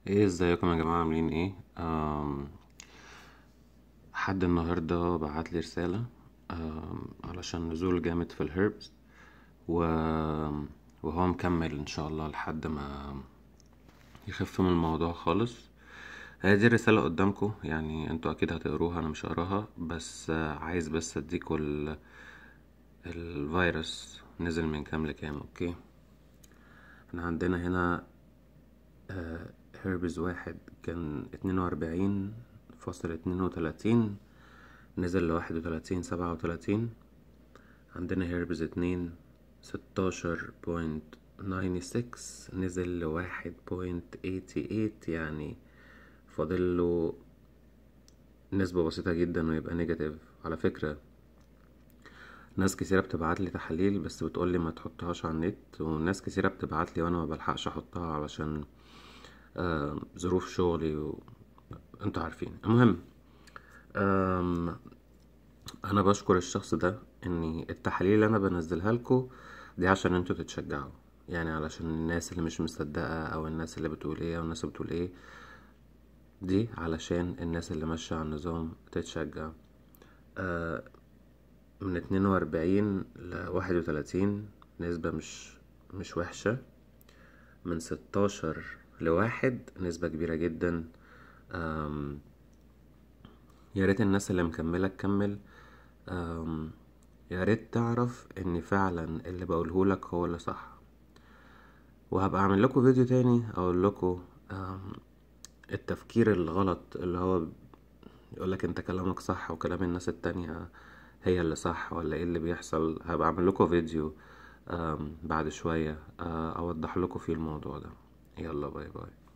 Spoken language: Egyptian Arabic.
ايه ازيكم يا جماعة عاملين ايه أم... حد النهاردة بعتلي رسالة أم... علشان نزول جامد في الهربز و... وهو مكمل ان شاء الله لحد ما يخف من الموضوع خالص هي دي الرسالة قدامكم يعني انتوا اكيد هتقروها انا مش هقراها بس آه، عايز بس اديكوا ال... الفيروس نزل من كام لكام اوكي احنا عندنا هنا آه، هيربز واحد كان اتنين وأربعين فاصل اتنين وتلاتين نزل لواحد وتلاتين سبعة وتلاتين عندنا هيربز اتنين ستاشر بوينت نايني سكس نزل لواحد بوينت ايتي ايت يعني فاضله نسبة بسيطة جدا ويبقى نيجاتيف على فكرة ناس كثيرة بتبعت لي تحاليل بس بتقول لي ما تحطهاش على النت وناس كثيرة بتبعت لي وانا ما بلحقش احطها علشان آه، ظروف شغلي و... انتوا عارفين المهم آم، انا بشكر الشخص ده ان التحاليل اللي انا بنزلها لكم دي عشان انتوا تتشجعوا يعني علشان الناس اللي مش مصدقة او الناس اللي بتقول ايه او الناس اللي بتقول ايه دي علشان الناس اللي ماشية على النظام تتشجع آه، من اتنين وأربعين لواحد وتلاتين نسبة مش مش وحشة من ستاشر لواحد نسبة كبيرة جدا أم، يا ريت الناس اللي مكملة تكمل أم، يا ريت تعرف ان فعلا اللي بقوله لك هو اللي صح وهبقى اعمل لكم فيديو تاني اقول لكم التفكير الغلط اللي هو يقولك انت كلامك صح وكلام الناس التانية هي اللي صح ولا ايه اللي بيحصل هبقى اعمل لكم فيديو أم، بعد شوية أه، اوضح لكم فيه الموضوع ده يلا باي باي